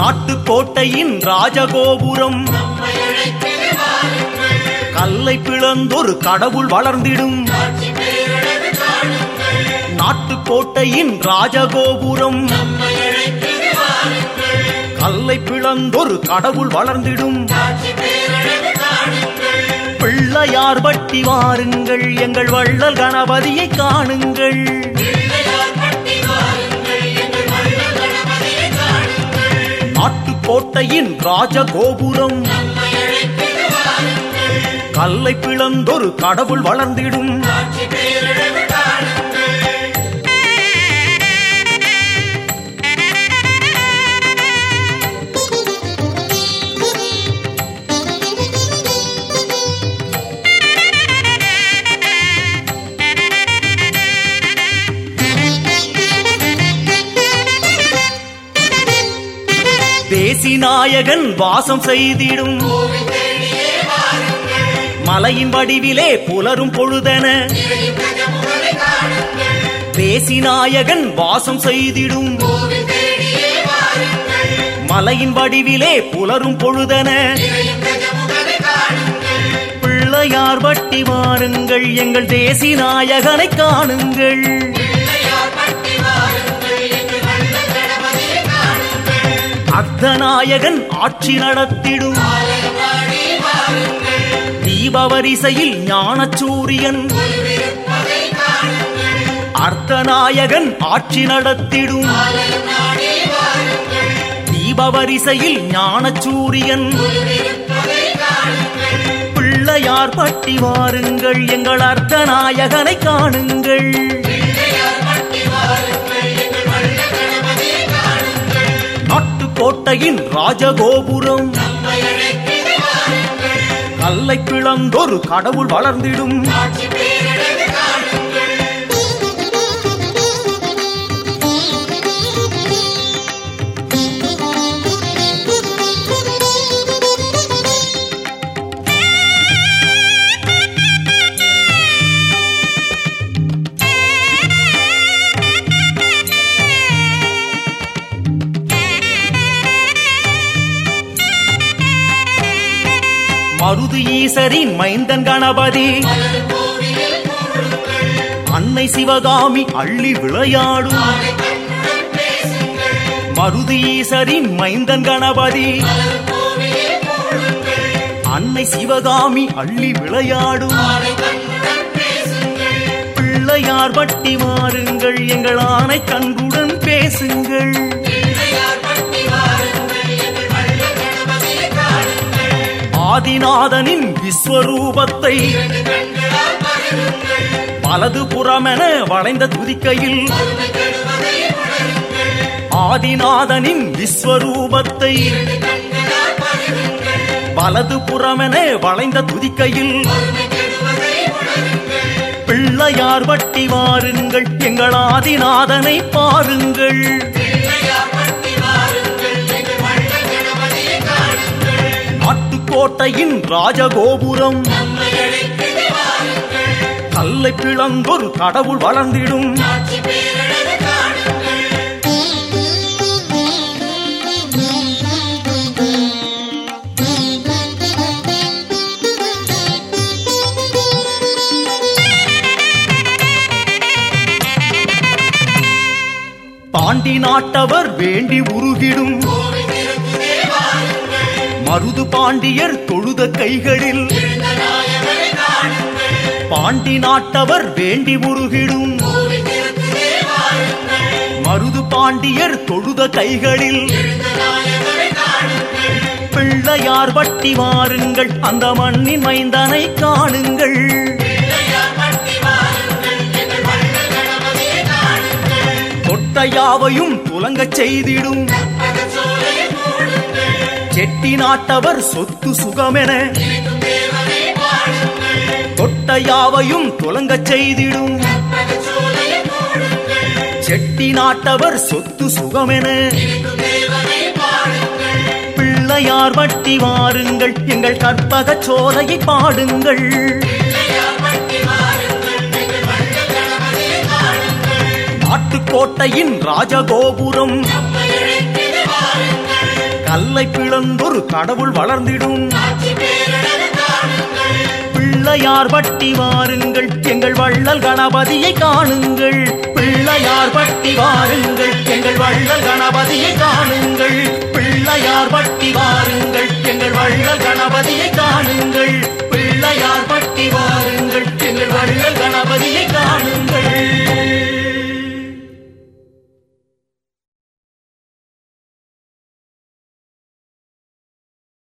நாட்டுக்கோட்டையின் ராஜகோபுரம் கல்லை பிளந்தொரு கடவுள் வளர்ந்திடும் நாட்டுக்கோட்டையின் ராஜகோபுரம் கல்லை பிளந்தொரு கடவுள் வளர்ந்திடும் பிள்ளையார் பட்டி வாருங்கள் எங்கள் வள்ளல் கணபதியை காணுங்கள் நாட்டுக்கோட்டையின் ராஜகோபுரம் கல்லை பிளந்தொரு கடவுள் வளர்ந்திடும் தேசிநாயகன் வாசம் செய்திடும் மலையின் வடிவிலே புலரும் பொழுதென தேசிநாயகன் வாசம் செய்திடும் மலையின் வடிவிலே புலரும் பொழுதென பிள்ளையார் வட்டி வாருங்கள் எங்கள் தேசிநாயகனை காணுங்கள் அர்த்தநாயகன் ஆட்சி நடத்திடும் தீபவரிசையில் ஞானச்சூரியன் அர்த்தநாயகன் ஆட்சி நடத்திடும் தீபவரிசையில் ஞானச்சூரியன் பிள்ளையார் பட்டி வாருங்கள் எங்கள் அர்த்தநாயகனை காணுங்கள் நாட்டுக்கோட்டையின் ராஜகோபுரம் கல்லை பிளந்தொரு கடவுள் வளர்ந்திடும் மருது ஈசரின் மைந்தன் கணபதி அன்னை சிவகாமி அள்ளி விளையாடும் மருது ஈசரின் மைந்தன் கணபதி அன்னை சிவகாமி அள்ளி விளையாடும் பிள்ளையார் பட்டி வாருங்கள் எங்கள் ஆணை கண்புடன் பேசுங்கள் ஆதிநாதனின் விஸ்வரூபத்தை வலது புறமென வளைந்த துதிக்கையில் ஆதிநாதனின் விஸ்வரூபத்தை வலது புறமென வளைந்த துதிக்கையில் பிள்ளையார் வட்டி வாருங்கள் எங்கள் ஆதிநாதனை பாருங்கள் நாட்டுக்கோட்டையின் ராஜகோபுரம் கல்லை பிளந்தொரு கடவுள் வளர்ந்திடும் பாண்டி நாட்டவர் வேண்டி உருகிடும் மருது பாண்டியர் தொழுத கைகளில் பாண்டி நாட்டவர் வேண்டி உருகிடும் மருது பாண்டியர் தொழுத கைகளில் பிள்ளையார் வட்டி வாருங்கள் அந்த மண்ணின் மைந்தனை காணுங்கள் தொட்டையாவையும் துலங்கச் செய்திடும் செட்டி நாட்டவர் சொத்து சுகமென தொட்டையாவையும் துலங்கச் செய்திடும் செட்டி நாட்டவர் சொத்து சுகமென பிள்ளையார் வட்டி வாருங்கள் எங்கள் கற்பக சோலையை பாடுங்கள் நாட்டுக்கோட்டையின் ராஜகோபுரம் கல்லை பிளந்தொரு கடவுள் வளர்ந்திடும் பிள்ளையார் பட்டி வாருங்கள் எங்கள் வள்ளல் கணபதியை காணுங்கள் பிள்ளையார் பட்டி வாருங்கள் எங்கள் வள்ளல் கணபதியை காணுங்கள் பிள்ளையார் பட்டி வாருங்கள் எங்கள் வள்ளல் கணபதியை காணுங்கள் பிள்ளையார்